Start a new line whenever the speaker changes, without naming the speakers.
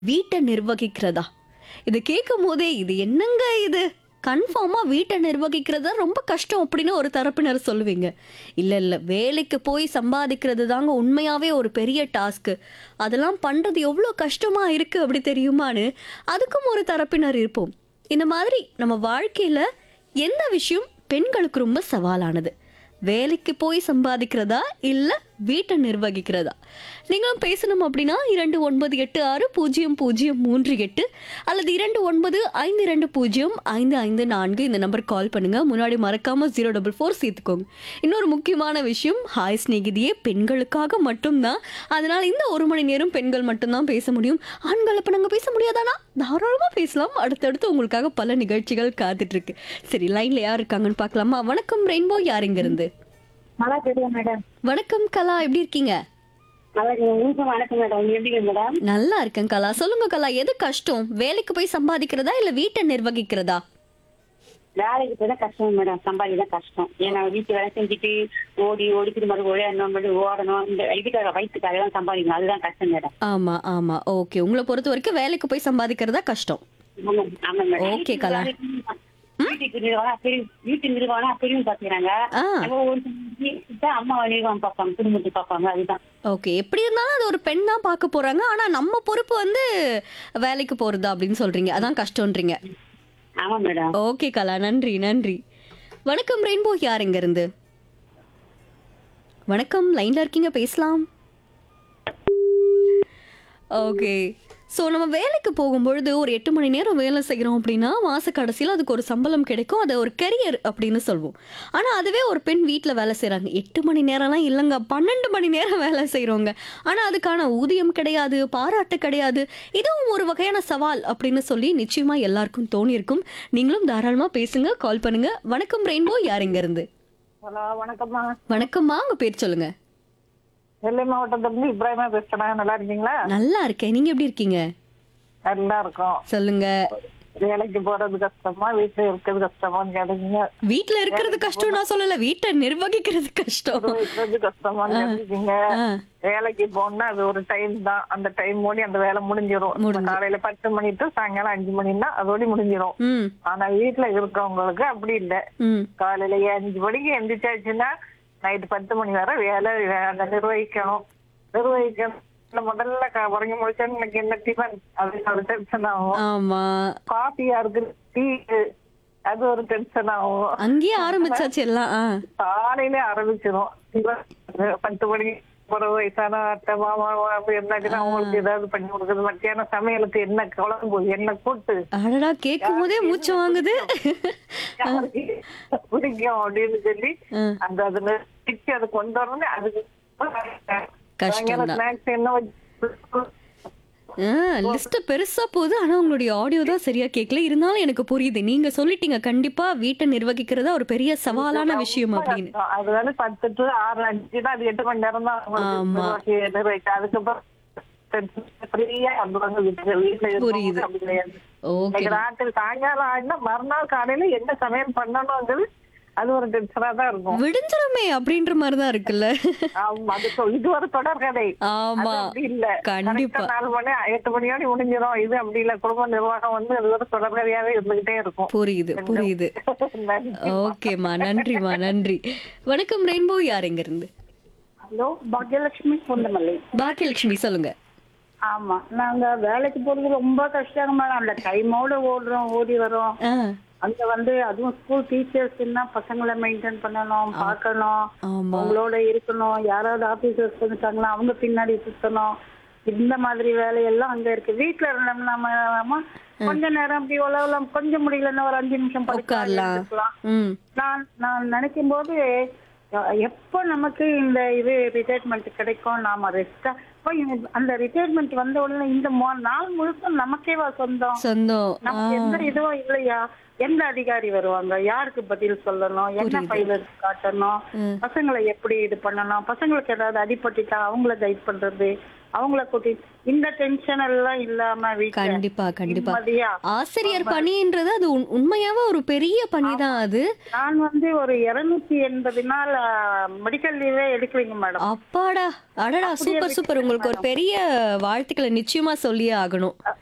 வீட்டை நிர்வகிக்கிறதா இது கேட்கும் போதே இது என்னங்க இது கன்ஃபார்மா வீட்டை நிர்வகிக்கிறது ரொம்ப கஷ்டம் அப்படின்னு ஒரு தரப்பினர் சொல்லுவீங்க இல்ல இல்ல வேலைக்கு போய் சம்பாதிக்கிறது தாங்க உண்மையாவே ஒரு பெரிய டாஸ்க் அதெல்லாம் பண்றது எவ்வளோ கஷ்டமா இருக்கு அப்படி தெரியுமான்னு அதுக்கும் ஒரு தரப்பினர் இருப்போம் இந்த மாதிரி நம்ம வாழ்க்கையில எந்த விஷயம் பெண்களுக்கு ரொம்ப சவாலானது வேலைக்கு போய் சம்பாதிக்கிறதா இல்ல வீட்டை நிர்வகிக்கிறதா நீங்களும் பேசணும் அப்படின்னா இரண்டு ஒன்பது எட்டு ஆறு பூஜ்ஜியம் பூஜ்ஜியம் மூன்று எட்டு அல்லது இரண்டு ஒன்பது ஐந்து இரண்டு பூஜ்ஜியம் ஐந்து ஐந்து நான்கு இந்த நம்பர் கால் பண்ணுங்க முன்னாடி மறக்காம ஜீரோ டபுள் ஃபோர் சேர்த்துக்கோங்க இன்னொரு முக்கியமான விஷயம் ஹாய் ஸ்நேகிதியே பெண்களுக்காக மட்டும்தான் அதனால இந்த ஒரு மணி நேரம் பெண்கள் மட்டும்தான் பேச முடியும் ஆண்கள் அப்ப நாங்க பேச முடியாதானா தாராளமா பேசலாம் அடுத்தடுத்து உங்களுக்காக பல நிகழ்ச்சிகள் காத்துட்டு இருக்கு சரி லைன்ல யார் இருக்காங்கன்னு பார்க்கலாமா வணக்கம் ரெயின்போ யார் இங்க இருந்து
நல்லா தெரியும் மேடம்
வணக்கம் கலா எப்படி இருக்கீங்க
நல்லா இருக்கீங்க உங்களுக்கு வணக்கம் மேடம் எப்படி மேடம்
நல்லா இருக்கேன் கலா சொல்லுங்க கலா எது கஷ்டம் வேலைக்கு போய் சம்பாதிக்கிறதா இல்ல வீட்டை நிர்வகிக்கிறதா
வேலைக்கு போய் தான் கஷ்டம் மேடம் சம்பாதிக்க தான் கஷ்டம் ஏன்னா வீட்டு வேலை செஞ்சுட்டு ஓடி ஓடி திரும்ப ஓடணும் மறுபடியும் ஓடணும் இந்த இதுக்காக வயிற்றுக்காக தான் சம்பாதிக்கணும் அதுதான் கஷ்டம் மேடம்
ஆமா ஆமா ஓகே உங்களை பொறுத்த வரைக்கும் வேலைக்கு போய் சம்பாதிக்கிறதா கஷ்டம்
ஆமா ஆமா மேடம்
Okay, கலா.
வீட்டுக்கு நிர்வாகம் அப்படி வீட்டு நிர்வாகம் அப்படியும் பாத்துக்கிறாங்க
ஆ
நம்ம ஒரு வீட்டுக்கு அம்மா நிர்வாகம் பார்ப்பாங்க குடும்பத்தை பார்ப்பாங்க அதுதான்
ஓகே எப்படி இருந்தாலும் அது ஒரு பெண் தான் பார்க்க போறாங்க ஆனா நம்ம பொறுப்பு வந்து வேலைக்கு போறது அப்படின்னு சொல்றீங்க அதான் கஷ்டம்ன்றீங்க
ஆமா மேடம்
ஓகே கலா நன்றி நன்றி வணக்கம் ரெயின்போ யார் இங்க இருந்து வணக்கம் லைன்ல இருக்கீங்க பேசலாம் ஓகே ஸோ நம்ம வேலைக்கு போகும்பொழுது ஒரு எட்டு மணி நேரம் வேலை செய்கிறோம் அப்படின்னா மாத கடைசியில் அதுக்கு ஒரு சம்பளம் கிடைக்கும் அதை ஒரு கெரியர் அப்படின்னு சொல்லுவோம் ஆனால் அதுவே ஒரு பெண் வீட்டில் வேலை செய்கிறாங்க எட்டு மணி நேரம்லாம் இல்லைங்க பன்னெண்டு மணி நேரம் வேலை செய்கிறோங்க ஆனால் அதுக்கான ஊதியம் கிடையாது பாராட்டு கிடையாது இதுவும் ஒரு வகையான சவால் அப்படின்னு சொல்லி நிச்சயமாக எல்லாருக்கும் தோணியிருக்கும் நீங்களும் தாராளமாக பேசுங்க கால் பண்ணுங்க வணக்கம் ரெயின்போ யார் இங்க இருந்து
ஹலோ வணக்கம்மா
வணக்கம்மா உங்க பேர் சொல்லுங்க
நெல்லை மாவட்டத்திலிருந்து இப்ராஹிமா பேசுறேன் நல்லா இருக்கீங்களா
நல்லா இருக்கேன் நீங்க எப்படி இருக்கீங்க
நல்லா இருக்கோம்
சொல்லுங்க
வேலைக்கு போறது கஷ்டமா வீட்டுல இருக்கிறது கஷ்டமான்னு கேட்டீங்க
வீட்ல இருக்கிறது கஷ்டம் நான் சொல்லல வீட்டை நிர்வகிக்கிறது கஷ்டம்
இருக்கிறது கஷ்டமான்னு கேட்டீங்க
ஆ,
வேலைக்கு போனா அது ஒரு டைம் தான் அந்த டைம் மூடி அந்த வேலை முடிஞ்சிரும் இப்ப காலையில பத்து மணி டு சாயங்காலம் அஞ்சு மணின்னா அதோட முடிஞ்சிரும்
ம்
ஆனா வீட்டுல இருக்கவங்களுக்கு அப்படி இல்ல
ம்
காலையில அஞ்சு மணிக்கு எந்திரிச்சாச்சுன்னா நைட்டு பத்து மணி வரை வேலை வேலை நிர்வகிக்கணும் நிர்வகிக்கணும் இல்ல முதல்ல க- உறங்கி முடிச்சா இன்னைக்கு என்ன டிஃபன் அப்படின்னு ஒரு டென்ஷன் ஆகும்
ஆமா
காஃபியா இருக்கு டீ அது ஒரு டென்ஷன் ஆகும்
அங்கேயே ஆரம்பிச்சாச்சு எல்லாம் ஆ.
காலையில ஆரம்பிச்சிடும் இவன் பத்து மணிக்கு ஒரு வயசான அத்தை மாமா அப்படி இருந்தாச்சுன்னா அவங்களுக்கு ஏதாவது பண்ணி கொடுக்குறது மத்தியானம் சமையலுக்கு என்ன குழம்பு என்ன கூட்டு
அடடா கேட்கும் போதே மூச்சு வாங்குது
யாருக்கு பிடிக்கும் அப்படின்னு சொல்லி
ஆ,
அந்த அது நிறுத்தி அதை கொண்டு வரணும்னு அதுக்கு
கஷ்டம்தான்.
ஸ்நாக்ஸ் என்ன வச்சு
ஆ, லிஸ்ட் பெருசா போகுது ஆனா உங்களுடைய ஆடியோ தான் சரியா கேட்கல இருந்தாலும் எனக்கு புரியுது நீங்க சொல்லிட்டீங்க கண்டிப்பா வீட்டை நிர்வகிக்கிறதா ஒரு பெரிய சவாலான விஷயம் அப்படின்னு
அது வந்து பத்து டு ஆறு அஞ்சுனா அது எட்டு மணி நேரம் தான்
ஆமா.
நிர்வகிக்க அதுக்கப்புறம் ஃப்ரீயா வந்துருவாங்க வீட்டுக்கு வீட்டுல
புரியுது.
இருக்கவங்க அப்படி கிடையாது
ஓகே
இன்னைக்கு ராத்திரி சாயங்காலம் ஆயிடுனா மறுநாள் காலையில என்ன சமையல் பண்ணணுங்கிறது அது ஒரு டென்ஷனா தான் இருக்கும்
விடிஞ்சிருமே அப்படின்ற மாதிரி தான் இருக்குல்ல
ஆமா அது சொல்- இது ஒரு தொடர் கதை அது
ஆமா
அப்படி இல்ல
கண்டிப்பா
கரெக்டா நாலு மணி எட்டு மணியோட முடிஞ்சிடும் இது அப்படி இல்ல குடும்ப நிர்வாகம் வந்து அது ஒரு தொடர் கதையாவே இருந்துகிட்டே இருக்கும்
புரியுது புரியுது
நன்றி.
ஓகேம்மா நன்றிம்மா நன்றி வணக்கம் ரெயின்போ யார் எங்க இருந்து
ஹலோ பாக்யலட்சுமி பொந்தமல்லி
பாக்கியலட்சுமி சொல்லுங்க
ஆமா நாங்க வேலைக்கு போறது ரொம்ப கஷ்டம் மேடம் அந்த டைமோட ஓடுறோம் ஓடி வரோம்
ஆ,
அங்க வந்து அதுவும் ஸ்கூல் டீச்சர்ஸ்னா பசங்களை மெயின்டைன் பண்ணணும் பார்க்கணும்
ஆமா
அவங்களோட இருக்கணும் யாராவது ஆபீசர்ஸ் வந்துட்டாங்களா அவங்க பின்னாடி சுத்தணும் இந்த மாதிரி வேலையெல்லாம் அங்க இருக்கு வீட்டுல இருந்தோம்னா நம்ம நம்ம கொஞ்ச நேரம் அப்படி உழவலாம் கொஞ்சம் முடியலன்னா ஒரு அஞ்சு நிமிஷம் படிக்கலாம்
உட்காரலாம்.
எழுந்திருக்கலாம்.
ம்
நான் நான் நினைக்கும் போது அஹ், எப்போ நமக்கு இந்த இது ரிட்டையர்மெண்ட் கிடைக்கும் நாம ரெஸ்டா அந்த ரிட்டையர்மெண்ட் வந்த உடனே இந்த மொ- நாள் முழுக்க நமக்கேவா சொந்தம்
சொந்தம் ஆ,
நமக்கு எந்த இதுவும் இல்லையா எந்த அதிகாரி வருவாங்க யாருக்கு பதில் சொல்லணும் என்ன ஃபைல் எடுத்து காட்டணும்
ம்.
பசங்களை எப்படி இது பண்ணணும் பசங்களுக்கு ஏதாவது அடிபட்டுட்டா அவங்கள கைட் பண்றது அவங்கள கூட்டி இந்த டென்ஷன் எல்லாம் இல்லாம வீட்டுல
கண்டிப்பா கண்டிப்பா
நிம்மதியா
ஆசிரியர் பணின்றது அது உண்- உண்மையாவே ஒரு பெரிய பணி தான் அது
நான் வந்து ஒரு இருநூத்தி எண்பது நாள் மெடிக்கல் லீவே எடுக்கலைங்க மேடம்
அப்பாடா அடடா சூப்பர் சூப்பர் உங்களுக்கு ஒரு பெரிய வாழ்த்துக்களை நிச்சயமா சொல்லியே ஆகணும்